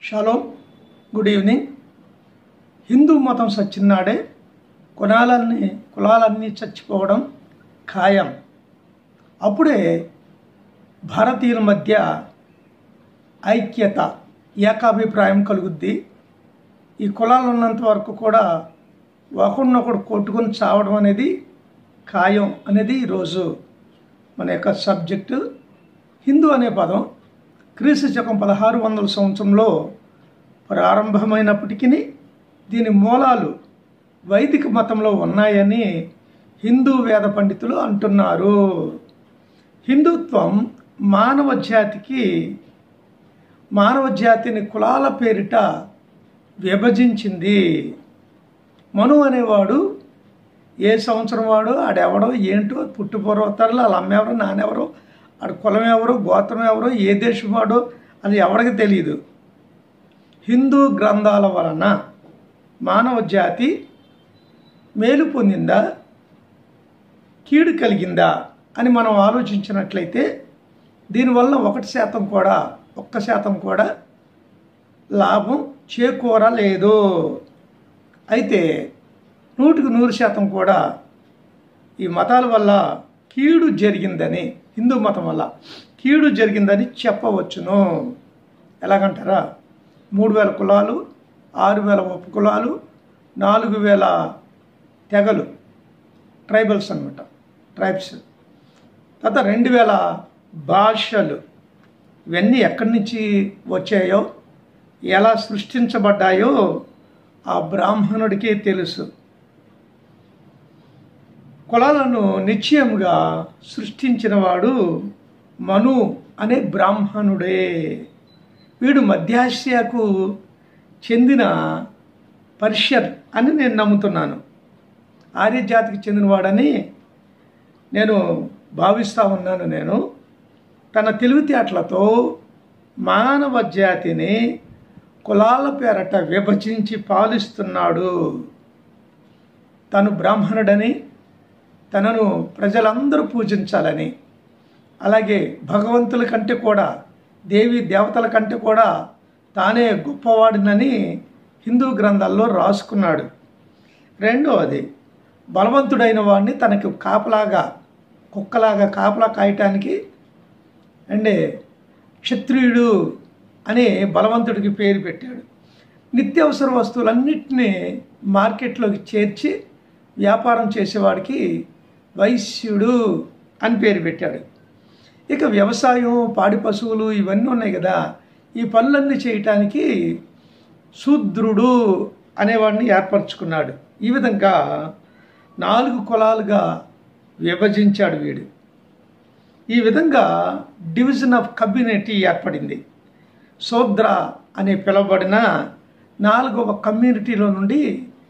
shallow good evening Hindu మతం సచ్చినాడే కులాలన్నీ కులాలన్నీ చచ్చిపోవడం ఖాయం అప్పుడే భారతీయుల మధ్య ఐక్యత ఏకాభిప్రాయం కలుగుద్ది ఈ కులాలు ఉన్నంత వరకు కూడా ఒకడినొకడు కొట్టుకొని చావడం అనేది ఖాయం అనేది ఈరోజు మన యొక్క సబ్జెక్టు హిందూ అనే పదం క్రీస్తు శకం పదహారు వందల సంవత్సరంలో ప్రారంభమైనప్పటికీ దీని మూలాలు వైదిక మతంలో ఉన్నాయని హిందూ వేద పండితులు అంటున్నారు హిందుత్వం మానవ జాతికి మానవ జాతిని కులాల పేరిట విభజించింది మను అనేవాడు ఏ సంవత్సరం వాడు ఆడెవడో ఏంటో పుట్టుపూర్వతరులు వాళ్ళ అమ్మెవరో నానెవరో ఆడ కులం ఎవరో గోత్రం ఎవరో ఏ దేశం వాడో అది ఎవరికి తెలియదు హిందూ గ్రంథాల వలన మానవ జాతి మేలు పొందిందా కీడు కలిగిందా అని మనం ఆలోచించినట్లయితే దీనివల్ల ఒకటి శాతం కూడా ఒక్క శాతం కూడా లాభం చేకూరలేదు అయితే నూటికి నూరు శాతం కూడా ఈ మతాల వల్ల కీడు జరిగిందని హిందూ మతం వల్ల కీడు జరిగిందని చెప్పవచ్చును ఎలాగంటారా మూడు వేల కులాలు ఆరు వేల ఉప కులాలు నాలుగు వేల తెగలు ట్రైబల్స్ అనమాట ట్రైబ్స్ తర్వాత రెండు వేల భాషలు ఇవన్నీ ఎక్కడి నుంచి వచ్చాయో ఎలా సృష్టించబడ్డాయో ఆ బ్రాహ్మణుడికే తెలుసు కులాలను నిశ్చయముగా సృష్టించినవాడు మను అనే బ్రాహ్మణుడే వీడు మధ్యాసియాకు చెందిన పర్షియన్ అని నేను నమ్ముతున్నాను ఆర్యజాతికి చెందినవాడని నేను భావిస్తూ ఉన్నాను నేను తన తెలివితేటలతో మానవ జాతిని కులాల పేరట విభజించి పాలిస్తున్నాడు తను బ్రాహ్మణుడని తనను ప్రజలందరూ పూజించాలని అలాగే భగవంతుల కంటే కూడా దేవి దేవతల కంటే కూడా తానే గొప్పవాడినని హిందూ గ్రంథాల్లో రాసుకున్నాడు రెండవది బలవంతుడైన వాడిని తనకు కాపలాగా కుక్కలాగా కాపలా కాయటానికి అంటే క్షత్రియుడు అని బలవంతుడికి పేరు పెట్టాడు నిత్యావసర వస్తువులన్నింటినీ మార్కెట్లోకి చేర్చి వ్యాపారం చేసేవాడికి వైశ్యుడు అని పేరు పెట్టాడు ఇక వ్యవసాయం పాడి పశువులు ఇవన్నీ ఉన్నాయి కదా ఈ పనులన్నీ చేయటానికి శూద్రుడు అనేవాడిని ఏర్పరచుకున్నాడు ఈ విధంగా నాలుగు కులాలుగా విభజించాడు వీడు ఈ విధంగా డివిజన్ ఆఫ్ కమ్యూనిటీ ఏర్పడింది శూద్ర అని పిలువబడిన నాలుగవ కమ్యూనిటీలో నుండి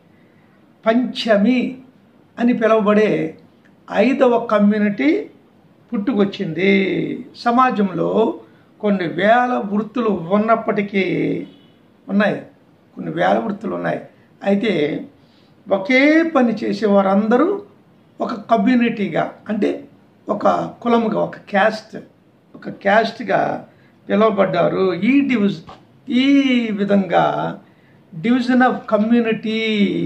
పంచమి అని పిలువబడే ఐదవ కమ్యూనిటీ పుట్టుకొచ్చింది సమాజంలో కొన్ని వేల వృత్తులు ఉన్నప్పటికీ ఉన్నాయి కొన్ని వేల వృత్తులు ఉన్నాయి అయితే ఒకే పని చేసే వారందరూ ఒక కమ్యూనిటీగా అంటే ఒక కులముగా ఒక క్యాస్ట్ ఒక క్యాస్ట్గా పిలువబడ్డారు ఈ డివిజ్ ఈ విధంగా డివిజన్ ఆఫ్ కమ్యూనిటీ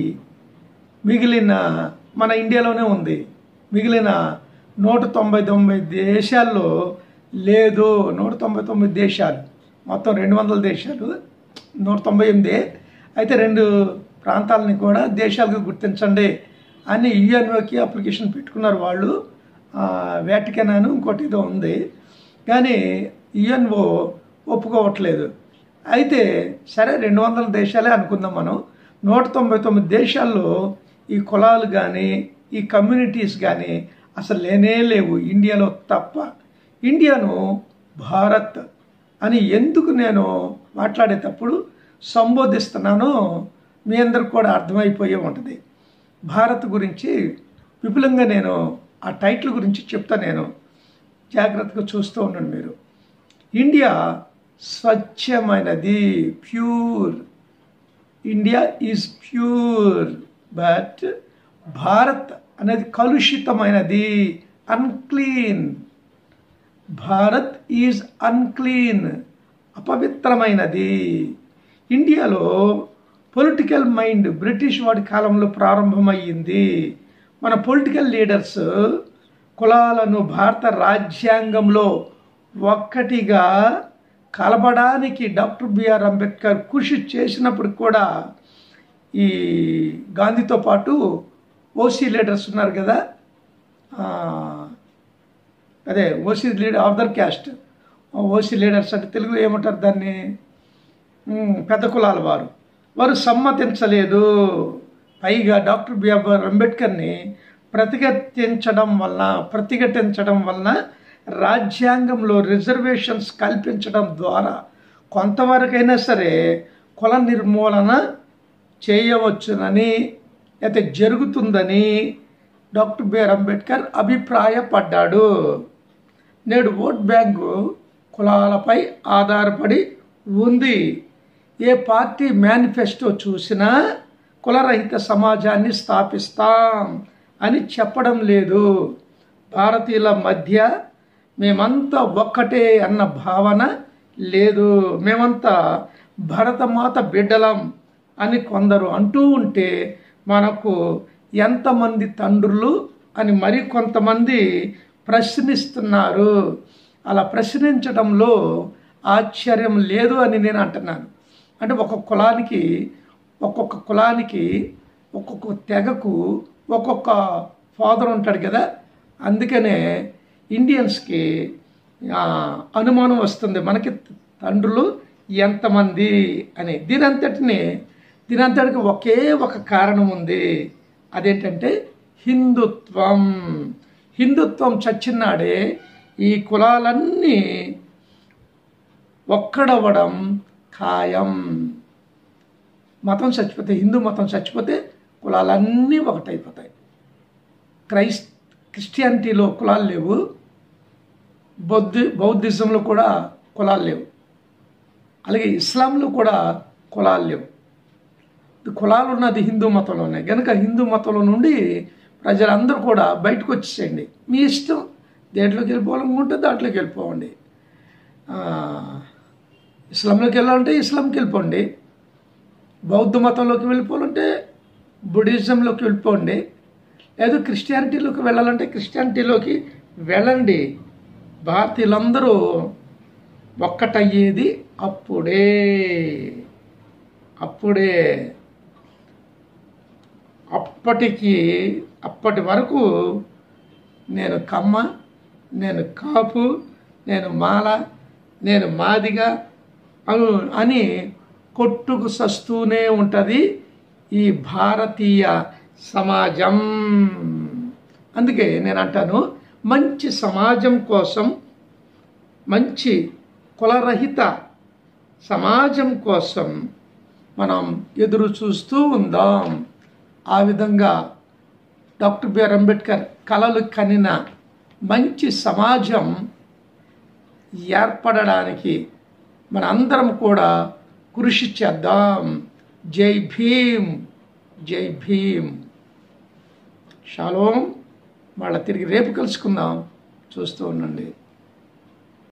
మిగిలిన మన ఇండియాలోనే ఉంది మిగిలిన నూట తొంభై తొంభై దేశాల్లో లేదు నూట తొంభై తొమ్మిది దేశాలు మొత్తం రెండు వందల దేశాలు నూట తొంభై ఎనిమిది అయితే రెండు ప్రాంతాలని కూడా దేశాలుగా గుర్తించండి అని యుఎన్ఓకి అప్లికేషన్ పెట్టుకున్నారు వాళ్ళు వేటికెన్ అని ఇంకోటి ఏదో ఉంది కానీ యుఎన్ఓ ఒప్పుకోవట్లేదు అయితే సరే రెండు వందల దేశాలే అనుకుందాం మనం నూట తొంభై తొమ్మిది దేశాల్లో ఈ కులాలు కానీ ఈ కమ్యూనిటీస్ కానీ అసలు లేనే లేవు ఇండియాలో తప్ప ఇండియాను భారత్ అని ఎందుకు నేను మాట్లాడేటప్పుడు సంబోధిస్తున్నానో మీ అందరికి కూడా అర్థమైపోయే ఉంటుంది భారత్ గురించి విపులంగా నేను ఆ టైటిల్ గురించి చెప్తా నేను జాగ్రత్తగా చూస్తూ ఉండండి మీరు ఇండియా స్వచ్ఛమైనది pure India is pure but Bharat అనేది కలుషితమైనది అన్క్లీన్ భారత్ ఈజ్ అన్క్లీన్ అపవిత్రమైనది ఇండియాలో పొలిటికల్ మైండ్ బ్రిటిష్ వాడి కాలంలో ప్రారంభమయ్యింది మన పొలిటికల్ లీడర్స్ కులాలను భారత రాజ్యాంగంలో ఒక్కటిగా కలపడానికి డాక్టర్ బిఆర్ అంబేద్కర్ కృషి చేసినప్పుడు కూడా ఈ గాంధీతో పాటు ఓసీ లీడర్స్ ఉన్నారు కదా ఆ, అదే OC leader other caste OC leaders అంటే తెలుగులో ఏమంటారు దాన్ని ఉమ్, పెద్ద కులాల వారు వారు సమ్మతించలేదు పైగా డాక్టర్ బిఆర్ అంబేద్కర్ని ప్రతిఘటించడం వలన ప్రతిఘటించడం వలన రాజ్యాంగంలో రిజర్వేషన్స్ కల్పించడం ద్వారా కొంతవరకైనా సరే కుల నిర్మూలన చేయవచ్చునని అయితే జరుగుతుందని డాక్టర్ బిఆర్ అంబేద్కర్ అభిప్రాయపడ్డాడు నేడు ఓట్ బ్యాంకు కులాలపై ఆధారపడి ఉంది ఏ పార్టీ మేనిఫెస్టో చూసినా కులరహిత సమాజాన్ని స్థాపిస్తాం అని చెప్పడం లేదు భారతీయుల మధ్య మేమంతా ఒక్కటే అన్న భావన లేదు మేమంతా భరతమాత బిడ్డలం అని కొందరు అంటూ ఉంటే మనకు ఎంతమంది తండ్రులు అని మరి కొంతమంది ప్రశ్నిస్తున్నారు అలా ప్రశ్నించడంలో ఆశ్చర్యం లేదు అని నేను అంటున్నాను అంటే ఒక్కొక్క కులానికి ఒక్కొక్క కులానికి ఒక్కొక్క తెగకు ఒక్కొక్క ఫాదర్ ఉంటాడు కదా అందుకనే ఇండియన్స్కి ఆ, అనుమానం వస్తుంది మనకి తండ్రులు ఎంతమంది అని దీనంతటిని దీనంతటికి ఒకే ఒక కారణం ఉంది అదేంటంటే హిందుత్వం హిందుత్వం చచ్చినాడే ఈ కులాలన్నీ ఒక్కడవ్వడం ఖాయం మతం చచ్చిపోతే హిందూ మతం చచ్చిపోతే కులాలన్నీ ఒకటైపోతాయి క్రైస్ క్రిస్టియానిటీలో కులాలు లేవు బౌద్ధ బౌద్ధిజంలో కూడా కులాలు లేవు అలాగే ఇస్లాంలో కూడా కులాలు లేవు కులాలు ఉన్నది హిందూ మతంలో ఉన్నాయి కనుక హిందూ మతంలో నుండి ప్రజలందరూ కూడా బయటకు వచ్చేసేయండి మీ ఇష్టం దేంట్లోకి వెళ్ళిపోవాలనుకుంటే దాంట్లోకి వెళ్ళిపోవండి ఆ, ఇస్లాంలోకి వెళ్ళాలంటే ఇస్లాంకి వెళ్ళిపోండి బౌద్ధ మతంలోకి వెళ్ళిపోవాలంటే బుద్ధిజంలోకి వెళ్ళిపోండి లేదు క్రిస్టియానిటీలోకి వెళ్ళాలంటే క్రిస్టియానిటీలోకి వెళ్ళండి భారతీయులందరూ ఒక్కటయ్యేది అప్పుడే అప్పుడే అప్పటికి అప్పటి వరకు నేను కమ్మ నేను కాపు నేను మాల నేను మాదిగా అను అని కొట్టుకు సస్తూనే ఉంటుంది ఈ భారతీయ సమాజం అందుకే నేను అంటాను మంచి సమాజం కోసం మంచి కులరహిత సమాజం కోసం మనం ఎదురు చూస్తూ ఉందాం ఆ విధంగా డాక్టర్ బిఆర్ అంబేద్కర్ కలలు కనిన మంచి సమాజం ఏర్పడడానికి మన అందరం కూడా కృషి చేద్దాం జై భీమ్ జై భీమ్ షాలోం మళ్ళీ తిరిగి రేపు కలుసుకుందాం చూస్తూ ఉండండి